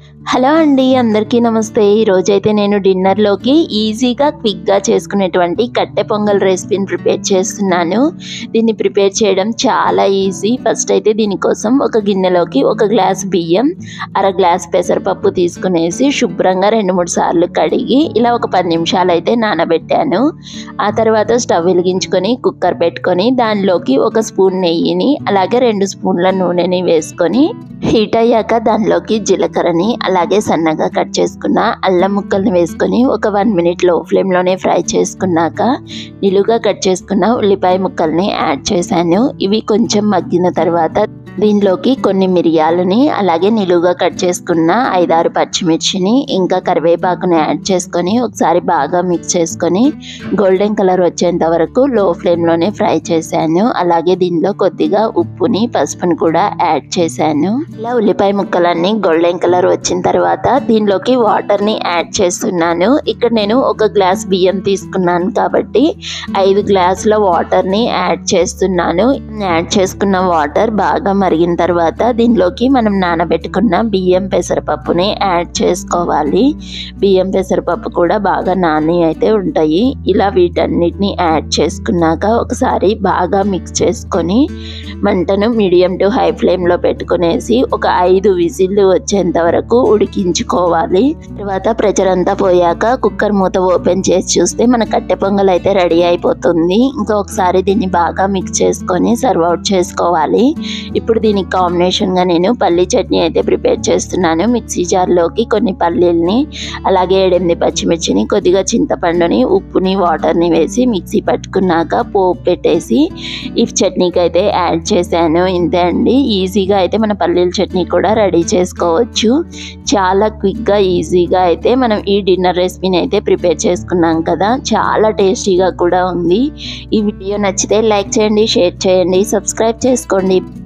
hello అండి అందరికీ నమస్తే ఈరోజైతే నేను డిన్నర్లోకి ఈజీగా క్విక్గా చేసుకునేటువంటి కట్టె పొంగల్ రెసిపీని ప్రిపేర్ చేస్తున్నాను దీన్ని ప్రిపేర్ చేయడం చాలా ఈజీ ఫస్ట్ అయితే దీనికోసం ఒక గిన్నెలోకి ఒక గ్లాస్ బియ్యం అర గ్లాస్ పెసరపప్పు తీసుకునేసి శుభ్రంగా రెండు మూడు సార్లు కడిగి ఇలా ఒక పది నిమిషాలు అయితే నానబెట్టాను ఆ తర్వాత స్టవ్ వెలిగించుకొని కుక్కర్ పెట్టుకొని దానిలోకి ఒక స్పూన్ నెయ్యిని అలాగే రెండు స్పూన్ల నూనెని వేసుకొని హీట్ అయ్యాక దానిలోకి జీలకర్రని అలాగే సన్నగా కట్ చేసుకున్న అల్లం ముక్కల్ని వేసుకొని ఒక వన్ మినిట్ లో ఫ్లేమ్లోనే ఫ్రై చేసుకున్నాక నిలువుగా కట్ చేసుకున్న ఉల్లిపాయ ముక్కల్ని యాడ్ చేశాను ఇవి కొంచెం మగ్గిన తర్వాత దీనిలోకి కొన్ని మిరియాలని అలాగే నిలువుగా కట్ చేసుకున్న ఐదారు పచ్చిమిర్చిని ఇంకా కరివేపాకుని యాడ్ చేసుకొని ఒకసారి బాగా మిక్స్ చేసుకొని గోల్డెన్ కలర్ వచ్చేంత వరకు లో ఫ్లేమ్లోనే ఫ్రై చేశాను అలాగే దీనిలో కొద్దిగా ఉప్పుని పసుపుని కూడా యాడ్ చేశాను ఇలా ఉల్లిపాయ ముక్కలన్నీ గోల్డెన్ కలర్ వచ్చిన తర్వాత దీనిలోకి వాటర్ని యాడ్ చేస్తున్నాను ఇక్కడ నేను ఒక గ్లాస్ బియ్యం తీసుకున్నాను కాబట్టి ఐదు గ్లాసుల వాటర్ని యాడ్ చేస్తున్నాను యాడ్ చేసుకున్న వాటర్ బాగా మరిగిన తర్వాత దీనిలోకి మనం నానబెట్టుకున్న బియ్యం పెసరపప్పుని యాడ్ చేసుకోవాలి బియ్యం పెసరపప్పు కూడా బాగా నాని అయితే ఉంటాయి ఇలా వీటన్నిటిని యాడ్ చేసుకున్నాక ఒకసారి బాగా మిక్స్ చేసుకొని మంటను మీడియం టు హై ఫ్లేమ్లో పెట్టుకునేసి ఒక ఐదు విజిల్లు వచ్చేంత వరకు ఉడికించుకోవాలి తర్వాత ప్రెషర్ అంతా పోయాక కుక్కర్ మూత ఓపెన్ చేసి చూస్తే మన కట్టె పొంగల్ అయితే రెడీ అయిపోతుంది ఇంకా ఒకసారి దీన్ని బాగా మిక్స్ చేసుకొని సర్వ్ అవుట్ చేసుకోవాలి ఇప్పుడు దీనికి కాంబినేషన్గా నేను పల్లీ చట్నీ అయితే ప్రిపేర్ చేస్తున్నాను మిక్సీ జార్లోకి కొన్ని పల్లీల్ని అలాగే ఏడెనిమిది పచ్చిమిర్చిని కొద్దిగా చింతపండుని ఉప్పుని వాటర్ని వేసి మిక్సీ పట్టుకున్నాక పోపు పెట్టేసి ఈ చట్నీకి అయితే యాడ్ చేశాను ఇంతే అండి ఈజీగా అయితే మన పల్లీల చట్నీ కూడా రెడీ చేసుకోవచ్చు చాలా క్విక్గా ఈజీగా అయితే మనం ఈ డిన్నర్ రెసిపీని అయితే ప్రిపేర్ చేసుకున్నాం కదా చాలా టేస్టీగా కూడా ఉంది ఈ వీడియో నచ్చితే లైక్ చేయండి షేర్ చేయండి సబ్స్క్రైబ్ చేసుకోండి